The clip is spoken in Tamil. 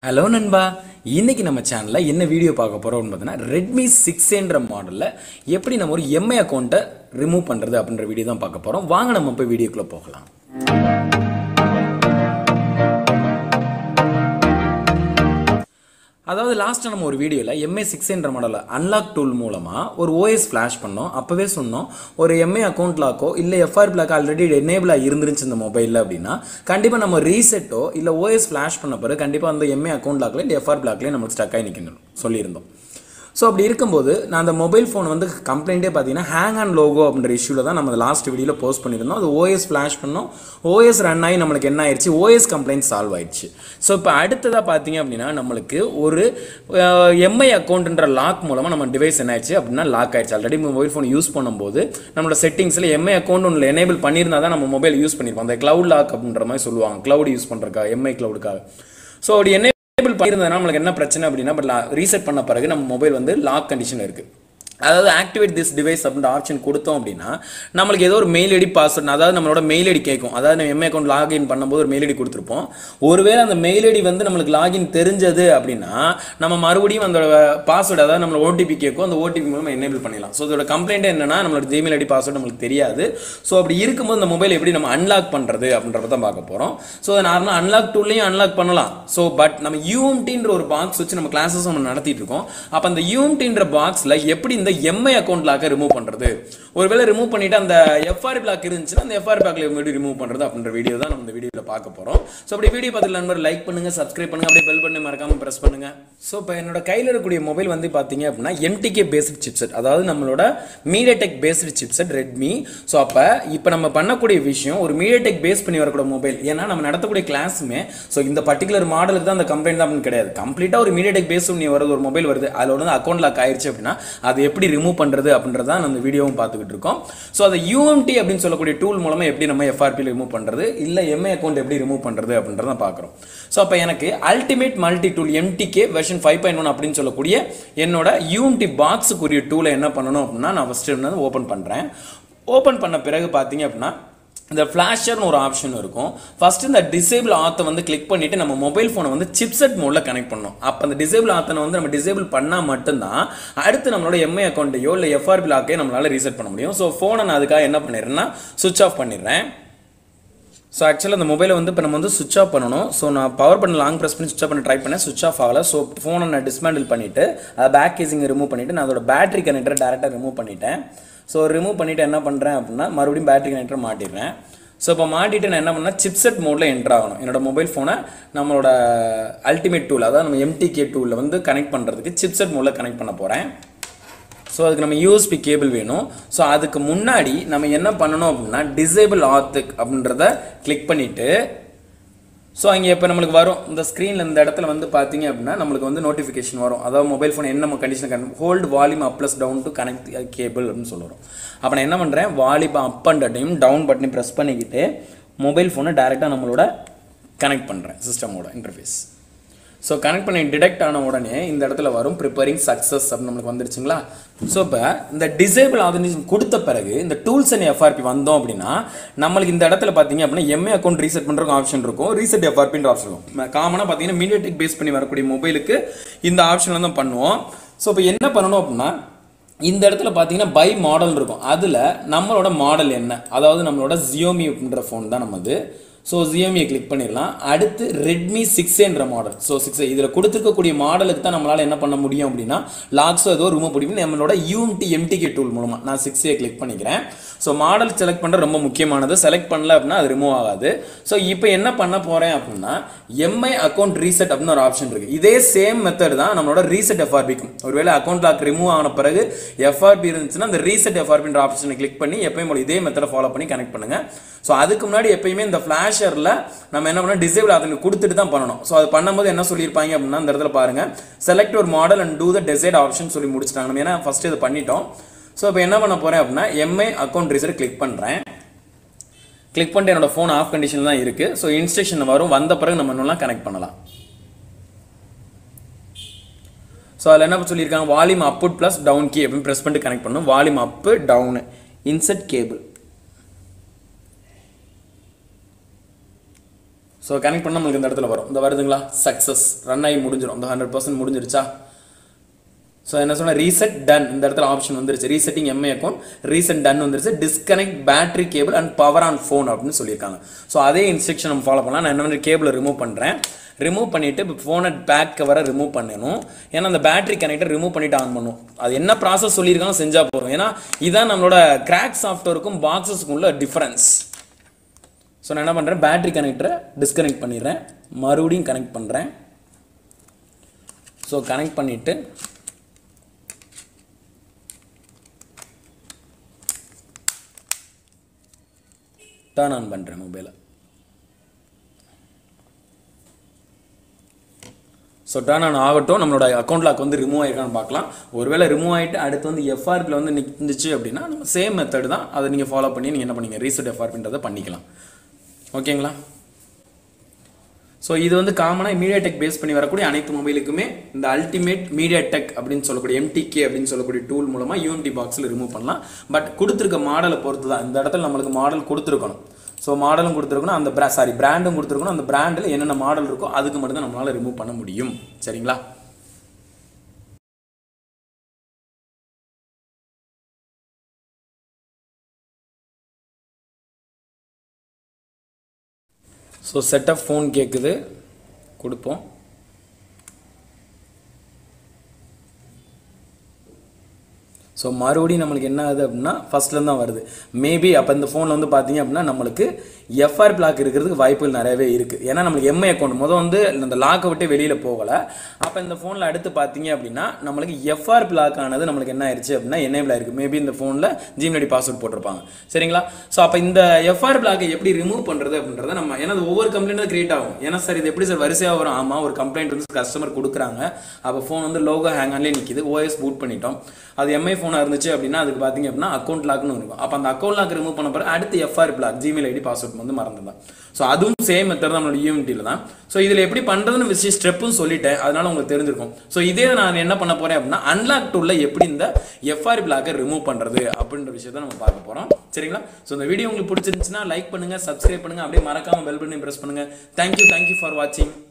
ஹலோ நண்பா இன்னைக்கு நம்ம சேனலில் என்ன வீடியோ பார்க்க போகிறோம்னு பார்த்தீங்கன்னா ரெட்மி சிக்ஸ்ன்ற மாடலில் எப்படி நம்ம ஒரு எம்ஐ அக்கௌண்ட்டை ரிமூவ் பண்ணுறது அப்படின்ற வீடியோ தான் பார்க்க போகிறோம் வாங்க நம்ம போய் வீடியோக்குள்ளே போகலாம் அதாவது லாஸ்ட்டாக நம்ம ஒரு வீடியோவில் எம்ஏ சிக்ஸ்ன்ற மாடலில் அன்லாக் டூல் மூலமாக ஒரு ஓஎஸ் ஃப்ளாஷ் பண்ணோம் அப்போவே சொன்னோம் ஒரு எம்ஏ அக்கௌண்ட் லாக்கோ இல்லை எஃப்ஆர் பிளாக் ஆல்ரெடி எனேபிளாக இருந்துருச்சு இந்த மொபைலில் அப்படின்னா கண்டிப்பாக நம்ம ரீசெட்டோ இல்லை ஓஎஸ் ஃப்ளாஷ் பண்ண பிறகு கண்டிப்பாக அந்த எம்ஏ அக்கௌண்ட் லாக்கில் இல்லை எஃப்ஆர் பிளாக்லேயே நமக்கு ஸ்டக் ஆகி நிற்கணும் சொல்லியிருந்தோம் ஸோ அப்படி இருக்கும்போது நான் அந்த மொபைல் ஃபோன் வந்து கம்ப்ளைண்ட்டே பார்த்தீங்கன்னா ஹேங் அண்ட் லோகோ அப்படின்ற இஷ்யூவில் தான் நம்ம லாஸ்ட் வீடியோவில் போஸ்ட் பண்ணியிருந்தோம் அது ஓஎஸ் ஃப்ளாஷ் பண்ணோம் ஓஎஸ் ரன் ஆகி நம்மளுக்கு என்ன ஆயிடுச்சு ஓஎஸ் கம்ப்ளைண்ட் சால்வ் ஆயிடுச்சு ஸோ இப்போ அடுத்ததாக பார்த்தீங்க அப்படின்னா நம்மளுக்கு ஒரு எம்ஐ அக்கௌண்ட்ன்ற லாக் மூலமாக நம்ம டிவைஸ் என்ன ஆயிடுச்சு அப்படின்னா லாக் ஆயிடுச்சு ஆல்ரெடி மொபைல் ஃபோன் யூஸ் பண்ணும்போது நம்மளோட செட்டிங்ஸில் எம்ஐ அக்கௌண்ட் ஒன்று எனேபிள் பண்ணியிருந்தா தான் நம்ம மொபைல் யூஸ் பண்ணியிருப்போம் அந்த க்ளவுட் லாக் அப்படின்ற மாதிரி சொல்லுவாங்க க்ளவுட் யூஸ் பண்ணுறதுக்காக எம்ஐ க்ளவுடுக்காக ஸோ அப்படி என்ன எனேபிள் பண்ணியிருந்ததுனா நம்மளுக்கு என்ன பிரச்சனை அப்படின்னா பட் ரீசெட் பண்ண பிறகு நம்ம மொபைல் வந்து லாக் கண்டிஷன் இருக்குது அதாவது ஆக்டிவேட் திஸ் டிவைஸ் அப்படின்ற ஆப்ஷன் கொடுத்தோம் அப்படின்னா நம்மளுக்கு ஏதோ ஒரு மெயில் ஐடி பாஸ்வேர்ட் அதாவது நம்மளோட மெயில் ஐடி கேட்கும் அதாவது நம்ம எம்ஏ அக்கௌண்ட் லாகின் பண்ணும்போது ஒரு மெயில் ஐடி கொடுத்துருப்போம் ஒருவேளை அந்த மெயில் ஐடி வந்து நம்மளுக்கு லாகின் தெரிஞ்சது அப்படின்னா நம்ம மறுபடியும் அந்த பாஸ்வேர்டு அதாவது நம்மளோட ஓடிபி கேட்கும் அந்த ஓடிபி மூலமா எனேபிள் பண்ணிடலாம் ஸோ இதோட கம்ப்ளைண்ட் என்னன்னா நம்மளோட ஜிமெயில் ஐடி பாஸ்வேர்டு நம்மளுக்கு தெரியாது ஸோ அப்படி இருக்கும்போது அந்த மொபைல் எப்படி நம்ம அன்லாக் பண்ணுறது அப்படின்றத தான் பார்க்க போகிறோம் ஸோ அதை நார்மலாக அன்லாக் டூல்லையும் அன்லாக் பண்ணலாம் ஸோ பட் நம்ம யூஎம்டின்ற ஒரு பாக்ஸ் வச்சு நம்ம கிளாஸஸ் நம்ம நடத்திட்டு இருக்கோம் அப்போ அந்த யூஎம்டின்ற பாக்ஸில் எப்படி இந்த எம்ஐ அக்கௌண்ட் லாக்கை ரிமூவ் பண்ணுறது ஒருவேளை ரிமூவ் பண்ணிட்டு அந்த எஃப்ஆர் பிளாக் இருந்துச்சுன்னா அந்த எஃப்ஆர் பிளாக்ல எப்படி ரிமூவ் பண்ணுறது அப்படின்ற வீடியோ தான் நம்ம இந்த வீடியோவில் பார்க்க போகிறோம் ஸோ அப்படி வீடியோ பார்த்து நண்பர் லைக் பண்ணுங்க சப்ஸ்கிரைப் பண்ணுங்க அப்படியே பெல் பண்ணி மறக்காம ப்ரெஸ் பண்ணுங்க ஸோ இப்போ என்னோட கையில் இருக்கக்கூடிய மொபைல் வந்து பார்த்தீங்க அப்படின்னா எம்டிகே பேஸ்ட் சிப்செட் அதாவது நம்மளோட MediaTek based chipset Redmi so அப்போ இப்போ நம்ம பண்ணக்கூடிய விஷயம் ஒரு மீடியாடெக் பேஸ் பண்ணி வரக்கூடிய மொபைல் ஏன்னா நம்ம நடத்தக்கூடிய கிளாஸுமே ஸோ இந்த பர்டிகுலர் மாடலுக்கு தான் அந்த கம்ப்ளைண்ட் தான் அப்படின்னு கிடையாது கம்ப்ளீட்டாக ஒரு மீடியாடெக் பேஸ் பண்ணி வரது ஒரு மொபைல் வருது அதில் வந்து அக்கௌண்ட் லாக் ஆயிடுச்சு அப்படின்னா அது எப்படி ரிமூவ் பண்ணுறது அப்படின்றத தான் நம்ம வீடியோவும் பார்த்துக்கிட்டு இருக்கோம் ஸோ அதை யூஎம்டி அப்படின்னு சொல்லக்கூடிய டூல் மூலமாக எப்படி நம்ம எஃப்ஆர்பி ரிமூவ் பண்ணுறது இல்லை எம்ஐ அக்கௌண்ட் எப்படி ரிமூவ் பண்ணுறது அப்படின்றத பார்க்குறோம் ஸோ அப்போ எனக்கு ultimate multi tool MTK version five point one அப்படின்னு சொல்லக்கூடிய என்னோட யூஎம்டி பாக்ஸுக்குரிய டூலை என்ன பண்ணணும் அப்படின்னா நான் ஃபஸ்ட்டு வந்து ஓப்பன் பண்ணுறேன் ஓப்பன் பண்ண பிறகு பார்த்தீங்க அப்படின்னா இந்த ஃப்ளாஷர்னு ஒரு ஆப்ஷன் இருக்கும் ஃபர்ஸ்ட் இந்த டிசேபிள் ஆத்தை வந்து கிளிக் பண்ணிட்டு நம்ம மொபைல் ஃபோனை வந்து சிப்செட் மோடில் கனெக்ட் பண்ணணும் அப்போ அந்த டிசேபிள் ஆத்தனை வந்து நம்ம டிசேபிள் பண்ணால் மட்டும்தான் அடுத்து நம்மளோட எம்ஐ அக்கௌண்ட்டையோ இல்லை எஃப்ஆர்பி லாக்கையோ நம்மளால ரீசெட் பண்ண முடியும் ஸோ ஃபோனை நான் அதுக்காக என்ன பண்ணிடுறேன்னா சுவிச் ஆஃப் பண்ணிடுறேன் ஸோ ஆக்சுவலாக அந்த மொபைலை வந்து இப்போ நம்ம வந்து சுவிச் ஆஃப் பண்ணணும் ஸோ நான் பவர் பண்ண லாங் ப்ரெஸ் பண்ணி சுவிச் ஆஃப் பண்ண ட்ரை பண்ணேன் சுவிச் ஆஃப் ஆகலை ஸோ ஃபோனை நான் டிஸ்மேண்டில் பண்ணிவிட்டு அதை பேக் கேசிங் ரிமூவ் பண்ணிவிட்டு நான் அதோட பேட்டரி கனெக்டரை டேரெக்டாக ரிமூவ் பண்ணிட்டேன் ஸோ ரிமூவ் பண்ணிவிட்டு என்ன பண்ணுறேன் அப்படின்னா மறுபடியும் பேட்டரி கனெக்டர் மாட்டிடுறேன் ஸோ இப்போ மாட்டிட்டு நான் என்ன பண்ணால் சிப்செட் மோடில் என்ட்ரு ஆகணும் என்னோட மொபைல் ஃபோனை நம்மளோட அல்டிமேட் டூல் அதாவது நம்ம எம்டிகே டூலில் வந்து கனெக்ட் பண்ணுறதுக்கு சிப்செட் மோடில் கனெக்ட் பண்ண போகிறேன் ஸோ அதுக்கு நம்ம யூஎஸ்பி கேபிள் வேணும் ஸோ அதுக்கு முன்னாடி நம்ம என்ன பண்ணணும் அப்படின்னா டிசேபிள் ஆத்துக் அப்படின்றத கிளிக் பண்ணிவிட்டு ஸோ அங்கே இப்போ நம்மளுக்கு வரும் இந்த ஸ்க்ரீனில் இந்த இடத்துல வந்து பார்த்தீங்க அப்படின்னா நம்மளுக்கு வந்து நோட்டிஃபிகேஷன் வரும் அதாவது மொபைல் ஃபோன் என்ன condition can hold volume up plus down to connect cable அப்படின்னு சொல்லுறோம் அப்போ நான் என்ன பண்ணுறேன் volume up and time down பட்டனை ப்ரெஸ் பண்ணிக்கிட்டு மொபைல் ஃபோனை டேரெக்டாக நம்மளோட கனெக்ட் பண்ணுறேன் சிஸ்டமோட இன்டர்ஃபேஸ் ஸோ கனெக்ட் பண்ணி டிடெக்ட் ஆன உடனே இந்த இடத்துல வரும் ப்ரிப்பேரிங் சக்ஸஸ் அப்படின்னு நம்மளுக்கு வந்துருச்சுங்களா ஸோ இப்போ இந்த டிசேபிள் ஆதரேஷன் கொடுத்த பிறகு இந்த டூல்ஸ் அண்ட் எஃப்ஆர்பி வந்தோம் அப்படின்னா நம்மளுக்கு இந்த இடத்துல பார்த்தீங்க அப்படின்னா எம்ஏ அக்கௌண்ட் ரீசெட் பண்ணுறதுக்கு ஆப்ஷன் இருக்கும் ரீசெட் எஃப்ஆர்பின்ற ஆப்ஷன் இருக்கும் காமனாக பார்த்தீங்கன்னா மீடியாடெக் பேஸ் பண்ணி வரக்கூடிய மொபைலுக்கு இந்த ஆப்ஷனில் தான் பண்ணுவோம் ஸோ இப்போ என்ன பண்ணணும் அப்படின்னா இந்த இடத்துல பார்த்தீங்கன்னா பை மாடல் இருக்கும் அதில் நம்மளோட மாடல் என்ன அதாவது நம்மளோட ஜியோமி அப்படின்ற ஃபோன் தான் நம்மது ஸோ ஜியோமியை கிளிக் பண்ணிடலாம் அடுத்து ரெட்மி சிக்ஸ்ன்ற மாடல் ஸோ சிக்ஸ் இதில் கொடுத்துருக்கக்கூடிய மாடலுக்கு தான் நம்மளால் என்ன பண்ண முடியும் அப்படின்னா லாக்ஸோ ஏதோ ரிமூவ் பண்ணி நம்மளோட யூஎம்டி எம்டிகே டூல் மூலமாக நான் சிக்ஸே கிளிக் பண்ணிக்கிறேன் ஸோ மாடல் செலக்ட் பண்ணுற ரொம்ப முக்கியமானது செலக்ட் பண்ணல அப்படின்னா அது ரிமூவ் ஆகாது ஸோ இப்போ என்ன பண்ண போகிறேன் அப்படின்னா எம்ஐ அக்கௌண்ட் ரீசெட் அப்படின்னு ஒரு ஆப்ஷன் இருக்குது இதே சேம் மெத்தட் தான் நம்மளோட ரீசெட் எஃப்ஆர்பிக்கும் ஒருவேளை அக்கௌண்ட் லாக் ரிமூவ் ஆன பிறகு எஃப்ஆர்பி இருந்துச்சுன்னா அந்த ரீசெட் எஃப்ஆர்பின்ற ஆப்ஷனை கிளிக் பண்ணி எப்பயும் போல இதே மெத்தடை ஃபாலோ பண்ணி கனெக்ட் பண்ணுங்க ஸோ அதுக்கு முன்னாடி எப்பயுமே இந்த ஃப்ளாஷரில் நம்ம என்ன பண்ணோம் டிசேபிள் அதுக்கு கொடுத்துட்டு தான் பண்ணணும் ஸோ அது பண்ணும்போது என்ன சொல்லியிருப்பாங்க அப்படின்னா இந்த இடத்துல பாருங்க செலக்ட் ஒரு model and to the decide option சொல்லி முடிச்சிட்டாங்க நம்ம ஏன்னா ஃபர்ஸ்ட் இது பண்ணிட்டோம் ஸோ இப்போ என்ன பண்ண போறேன் அப்படின்னா எம்ஐ அக்கௌண்ட் ரீசெட் கிளிக் பண்ணுறேன் கிளிக் பண்ணிட்டு என்னோட ஃபோன் ஆஃப் கண்டிஷன் தான் இருக்கு ஸோ இன்ஸ்ட்ரக்ஷன் வரும் வந்த பிறகு நம்ம இன்னும் கனெக்ட் பண்ணலாம் ஸோ அதில் என்ன சொல்லியிருக்காங்க volume up plus down key அப்படின்னு ப்ரெஸ் பண்ணிட்டு கனெக்ட் பண்ணணும் volume up down insert cable so connect பண்ணால் நம்மளுக்கு இந்த இடத்துல வரும் இந்த வருதுங்களா சக்ஸஸ் ரன் ஆகி முடிஞ்சிடும் இந்த ஹண்ட்ரட் பர்சன்ட் முடிஞ்சிருச்சா ஸோ என்ன சொன்ன ரீசெட் டன் இந்த இடத்துல ஆப்ஷன் வந்துருச்சு resetting Mi account reset done வந்துருச்சு disconnect battery cable and power on phone அப்படின்னு சொல்லியிருக்காங்க ஸோ அதே இன்ஸ்ட்ரக்ஷன் நம்ம ஃபாலோ பண்ணலாம் நான் என்ன மாதிரி கேபிளை ரிமூவ் பண்ணுறேன் ரிமூவ் பண்ணிவிட்டு இப்போ ஃபோனை பேக் கவரை ரிமூவ் பண்ணணும் ஏன்னா அந்த பேட்டரி கனெக்டர் ரிமூவ் பண்ணிட்டு ஆன் பண்ணும் அது என்ன ப்ராசஸ் சொல்லியிருக்காங்க செஞ்சால் போதும் ஏன்னா இதான் நம்மளோட கிராக் சாஃப்ட்வேருக்கும் பாக்ஸஸ்க்கும் உள்ள டிஃப்ரென்ஸ் ஸோ நான் என்ன பண்ணுறேன் பேட்டரி கனெக்டரை டிஸ்கனெக்ட் பண்ணிடுறேன் மறுபடியும் கனெக்ட் பண்ணுறேன் ஸோ கனெக்ட் பண்ணிவிட்டு டர்ன் ஆன் பண்ணுறேன் மொபைலை ஸோ டர்ன் ஆன் ஆகட்டும் நம்மளோட அக்கௌண்ட் லாக் வந்து ரிமூவ் ஆயிருக்கான்னு பார்க்கலாம் ஒருவேளை ரிமூவ் ஆகிட்டு அடுத்து வந்து எஃப்ஆர்பியில் வந்து நிற்ந்துச்சு அப்படின்னா நம்ம சேம் மெத்தட் தான் அதை நீங்கள் ஃபாலோ பண்ணி நீங்கள் என்ன பண்ணீங்க ரீசெட் எஃப்ஆர்பின்றதை பண்ணிக்கலாம் ஓகேங்களா ஸோ இது வந்து காமனாக மீடியா டெக் பேஸ் பண்ணி வரக்கூடிய அனைத்து மொபைலுக்குமே இந்த அல்டிமேட் மீடியா டெக் அப்படின்னு சொல்லக்கூடிய எம்டிகே அப்படின்னு சொல்லக்கூடிய டூல் மூலமாக யூஎம்டி பாக்ஸில் ரிமூவ் பண்ணலாம் பட் கொடுத்துருக்க மாடலை பொறுத்து தான் இந்த இடத்துல நம்மளுக்கு மாடல் கொடுத்துருக்கணும் ஸோ மாடலும் கொடுத்துருக்கணும் அந்த பிரா சாரி பிராண்டும் கொடுத்துருக்கணும் அந்த பிராண்டில் என்னென்ன மாடல் இருக்கோ அதுக்கு மட்டும் தான் நம்மளால் ரிமூவ் பண்ண முடியும் சரிங்களா ஸோ செட்டப் ஃபோன் கேட்குது கொடுப்போம் ஸோ மறுபடியும் நம்மளுக்கு என்ன ஆகுது அப்படின்னா ஃபர்ஸ்ட்லேருந்து தான் வருது மேபி அப்போ இந்த ஃபோனில் வந்து பார்த்தீங்க அப்படின்னா நம்மளுக்கு எஃப்ஆர் பிளாக் இருக்கிறதுக்கு வாய்ப்புகள் நிறையவே இருக்குது ஏன்னா நம்மளுக்கு எம்ஐ அக்கௌண்ட் முதல் வந்து இந்த லாக்கை விட்டு வெளியில் போகலை அப்போ இந்த ஃபோனில் அடுத்து பார்த்தீங்க அப்படின்னா நம்மளுக்கு எஃப்ஆர் பிளாக் ஆனது நம்மளுக்கு என்ன ஆயிடுச்சு அப்படின்னா எனேபிள் ஆயிருக்கு மேபி இந்த ஃபோனில் ஜிமெயில் பாஸ்வேர்ட் போட்டிருப்பாங்க சரிங்களா ஸோ அப்போ இந்த எஃப்ஆர் பிளாக்கை எப்படி ரிமூவ் பண்ணுறது அப்படின்றத நம்ம ஏன்னா அது ஒவ்வொரு கம்ப்ளைண்ட் கிரியேட் ஆகும் ஏன்னா சார் இது எப்படி சார் வரிசையாக வரும் ஆமாம் ஒரு கம்ப்ளைண்ட் வந்து கஸ்டமர் கொடுக்குறாங்க அப்போ ஃபோன் வந்து லோகோ ஹேங் ஆன்லேயே நிற்கிது ஓஎஸ் பூட் பண்ணிட்டோம் அது எம்ஐ ஃபோனாக இருந்துச்சு அப்படின்னா அதுக்கு பார்த்தீங்க அப்படின்னா அக்கௌண்ட் லாக்னு இருக்கும் அப்போ அந்த அக்கௌண்ட் லாக் ரிமூவ் பண்ண பிறகு அடுத்து FR block Gmail ID password வந்து மறந்துதான் ஸோ அதுவும் சேம் மெத்தட் நம்மளோட யூனிட்டியில் தான் ஸோ இதில் எப்படி பண்ணுறதுன்னு விஷயம் ஸ்டெப்பும் சொல்லிட்டேன் அதனால உங்களுக்கு தெரிஞ்சிருக்கும் ஸோ இதே நான் என்ன பண்ண போகிறேன் அப்படின்னா அன்லாக் டூலில் எப்படி இந்த எஃப்ஆர் பிளாக்கை ரிமூவ் பண்ணுறது அப்படின்ற விஷயத்தை நம்ம பார்க்க போகிறோம் சரிங்களா ஸோ இந்த வீடியோ உங்களுக்கு பிடிச்சிருந்துச்சுன்னா லைக் பண்ணுங்கள் சப்ஸ்கிரைப் பண்ணுங்கள் அப்படியே மறக்காமல் பெல் பண்ணி ப்ரெஸ் பண்ணுங்கள் தேங்க்யூ தேங்க்யூ ஃபார் வாட்சிங்